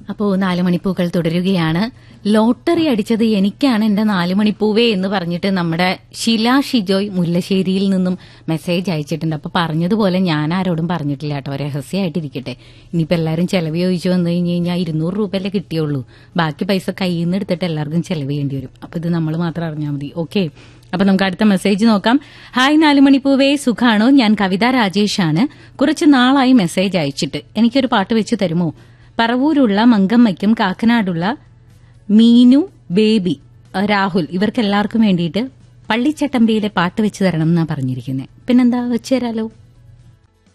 അപ്പോ നാല് മണിപ്പൂക്കൾ തുടരുകയാണ് ലോട്ടറി അടിച്ചത് എനിക്കാണ് എന്റെ നാല് മണിപ്പൂവേ എന്ന് പറഞ്ഞിട്ട് നമ്മുടെ ഷില ഷിജോയ് മുല്ലശ്ശേരിയിൽ നിന്നും മെസ്സേജ് അയച്ചിട്ടുണ്ട് അപ്പൊ പറഞ്ഞതുപോലെ ഞാൻ ആരോടും പറഞ്ഞിട്ടില്ല കേട്ടോ രഹസ്യമായിട്ടിരിക്കട്ടെ ഇനിയിപ്പോ എല്ലാവരും ചെലവ് ചോദിച്ചു വന്നു കഴിഞ്ഞ് കഴിഞ്ഞാൽ ഇരുന്നൂറ് രൂപയല്ലേ കിട്ടിയുള്ളൂ ബാക്കി പൈസ കയ്യിൽ നിന്ന് എടുത്തിട്ട് എല്ലാവർക്കും ചെലവ് ചെയ്യേണ്ടി വരും അപ്പൊ ഇത് നമ്മൾ മാത്രം അറിഞ്ഞാൽ മതി ഓക്കെ അപ്പൊ നമുക്ക് അടുത്ത മെസ്സേജ് നോക്കാം ഹായ് നാലുമണിപ്പൂവേ സുഖാണോ ഞാൻ കവിത രാജേഷാണ് കുറച്ച് നാളായി മെസ്സേജ് അയച്ചിട്ട് എനിക്കൊരു പാട്ട് വെച്ച് തരുമോ പറവൂരുള്ള മങ്കമ്മയ്ക്കും കാക്കനാടുള്ള മീനു ബേബി അഹ് രാഹുൽ ഇവർക്കെല്ലാവർക്കും വേണ്ടിയിട്ട് പള്ളിച്ചട്ടമ്പിയിലെ പാട്ട് വെച്ച് തരണം എന്നാ പറഞ്ഞിരിക്കുന്നത് പിന്നെന്താ വെച്ചുതരാലോ